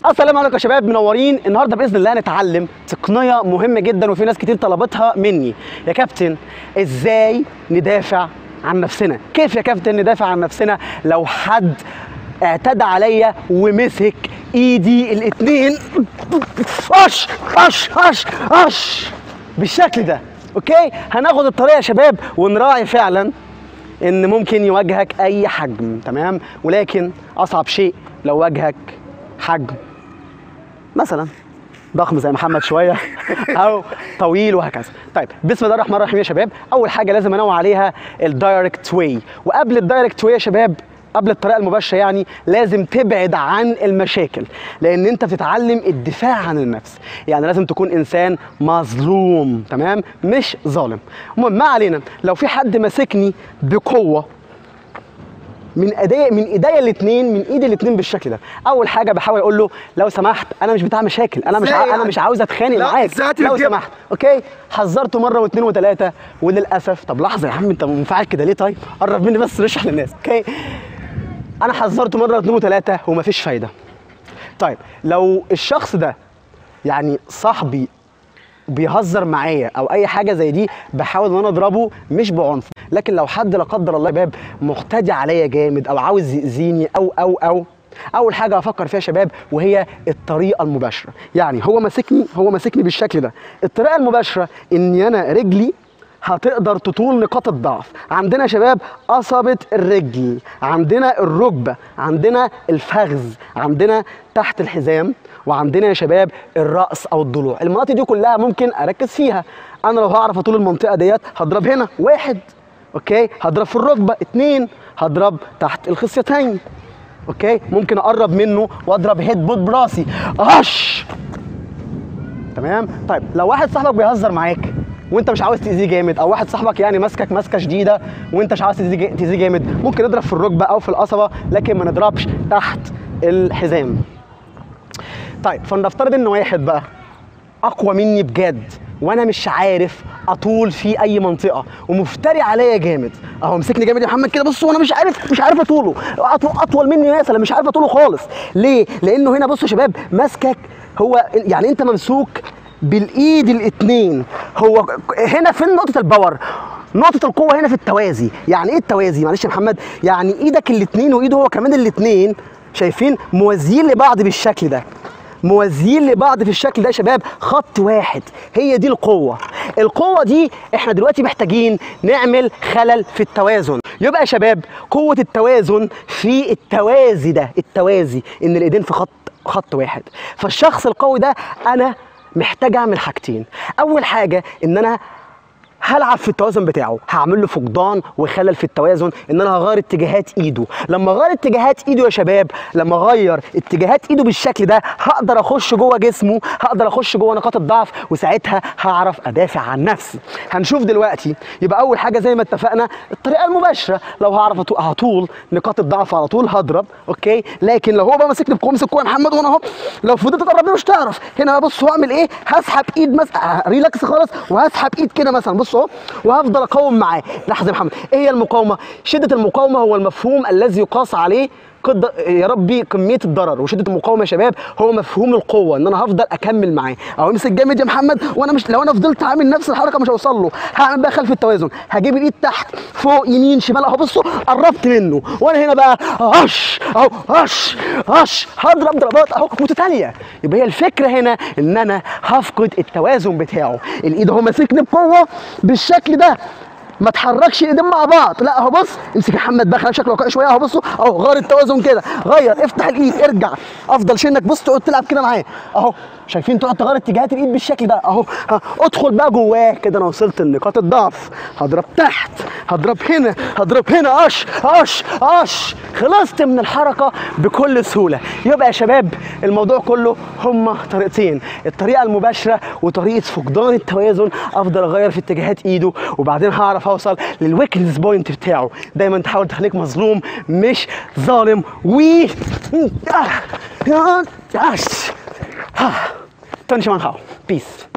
السلام عليكم يا شباب منورين النهارده باذن الله هنتعلم تقنيه مهمه جدا وفي ناس كتير طلبتها مني يا كابتن ازاي ندافع عن نفسنا كيف يا كابتن ندافع عن نفسنا لو حد اعتدى عليا ومسك ايدي الاتنين اش اش اش اش بالشكل ده اوكي هناخد الطريقه يا شباب ونراعي فعلا ان ممكن يواجهك اي حجم تمام ولكن اصعب شيء لو واجهك حجم مثلا ضخم زي محمد شويه او طويل وهكذا طيب بسم الله الرحمن الرحيم يا شباب اول حاجه لازم انوع عليها الدايركت واي وقبل الدايركت واي يا شباب قبل الطريقه المباشره يعني لازم تبعد عن المشاكل لان انت بتتعلم الدفاع عن النفس يعني لازم تكون انسان مظلوم تمام مش ظالم المهم ما علينا لو في حد ماسكني بقوه من ايديا من ايديا الاثنين من ايدي الاثنين بالشكل ده اول حاجه بحاول اقول له لو سمحت انا مش بتاع مشاكل انا مش إزاي ع... انا يعني؟ مش عاوز اتخانق لا، معاك إزاي لو هترجع- سمحت اوكي حذرته مره واثنين وثلاثه وللاسف طب لحظه يا عم انت منفعل كده ليه طيب قرب مني بس نشرح للناس اوكي انا حذرته مره واثنين وثلاثه ومفيش فايده طيب لو الشخص ده يعني صاحبي بيهزر معايا او اي حاجه زي دي بحاول ان انا اضربه مش بعنف لكن لو حد لا قدر الله يا شباب معتدي عليا جامد او عاوز يأذيني او او او اول حاجه افكر فيها يا شباب وهي الطريقه المباشره يعني هو ماسكني هو ماسكني بالشكل ده الطريقه المباشره اني انا رجلي هتقدر تطول نقاط الضعف عندنا يا شباب قصبة الرجل عندنا الركبة عندنا الفخذ عندنا تحت الحزام وعندنا يا شباب الرأس أو الضلوع المناطق دي كلها ممكن أركز فيها أنا لو هعرف أطول المنطقة ديت هضرب هنا واحد أوكي هضرب في الركبة اتنين هضرب تحت الخصيتين أوكي ممكن أقرب منه وأضرب هيد بوت براسي أش تمام طيب لو واحد صاحبك بيهزر معاك وانت مش عاوز تاذيه جامد او واحد صاحبك يعني ماسكك ماسكه شديده وانت مش عاوز تاذيه جا- تاذيه جامد ممكن نضرب في الركبه او في القصبه لكن ما نضربش تحت الحزام طيب فلنفترض ان واحد بقى اقوى مني بجد وانا مش عارف اطول في اي منطقه ومفتري عليا جامد اهو مسكني جامد يا محمد كده بص وانا مش عارف مش عارف اطوله اطول, أطول مني مثلا مش عارف اطوله خالص ليه لانه هنا بصوا يا شباب ماسكك هو يعني انت ممسوك بالايد الاتنين هو هنا فين نقطه الباور نقطة القوة هنا في التوازي، يعني ايه التوازي؟ معلش يا محمد، يعني ايدك الاتنين وايده هو كمان الاتنين شايفين موازيين لبعض بالشكل ده. موازيين لبعض في الشكل ده يا شباب خط واحد هي دي القوة القوة دي احنا دلوقتي محتاجين نعمل خلل في التوازن يبقى يا شباب قوة التوازن في التوازي ده التوازي ان الايدين في خط خط واحد فالشخص القوي ده انا محتاج اعمل حاجتين اول حاجة ان انا هلعب في التوازن بتاعه هعمل له فقدان وخلل في التوازن ان انا هغير اتجاهات ايده لما اغير اتجاهات ايده يا شباب لما اغير اتجاهات ايده بالشكل ده هقدر اخش جوه جسمه هقدر اخش جوه نقاط الضعف وساعتها هعرف ادافع عن نفسي هنشوف دلوقتي يبقى اول حاجه زي ما اتفقنا الطريقه المباشره لو هعرف أطو- هطول نقاط الضعف على طول هضرب اوكي لكن لو هو بقى ماسكني بقوه مسك قوه يا محمد وانا اهو لو فضلت تقرب منه مش تعرف هنا بقى بص هعمل ايه هسحب ايد مثلا ريلاكس خالص وهسحب ايد كده مثلا بص اهو وهفضل اقاوم معاه لحظه يا محمد ايه هي المقاومه شده المقاومه هو المفهوم الذي يقاس عليه قد يا ربي كميه الضرر وشده المقاومه يا شباب هو مفهوم القوه ان انا هفضل اكمل معاه او امسك جامد يا محمد وانا مش لو انا فضلت عامل نفس الحركه مش هوصل له هعمل بقى خلف التوازن هجيب الايد تحت فوق يمين شمال اهو بصوا قربت منه وانا هنا بقى هش اهو هش هش هضرب ضربات اهو متتاليه يبقى هي الفكره هنا ان انا هفقد التوازن بتاعه الايد اهو ماسكني بقوه بالشكل ده ما تحركش الايدين مع بعض لا اهو بص امسك يا محمد بقى خلينا شكله واقعي شويه اهو بصوا اهو غير التوازن كده غير افتح الايد ارجع افضل شنك بص تقعد تلعب كده معاه اهو شايفين تقعد تغير اتجاهات الايد بالشكل ده اهو ها، ادخل بقى جواه كده انا وصلت لنقاط الضعف هضرب تحت هضرب هنا هضرب هنا اش اش اش خلصت من الحركه بكل سهوله يبقى يا شباب الموضوع كله هما طريقتين الطريقه المباشره وطريقه فقدان التوازن افضل اغير في اتجاهات ايده وبعدين هعرف اوصل للويكنس بوينت بتاعه دايما تحاول تخليك مظلوم مش ظالم و آه. آه. آه. تاني شمان هاو بيس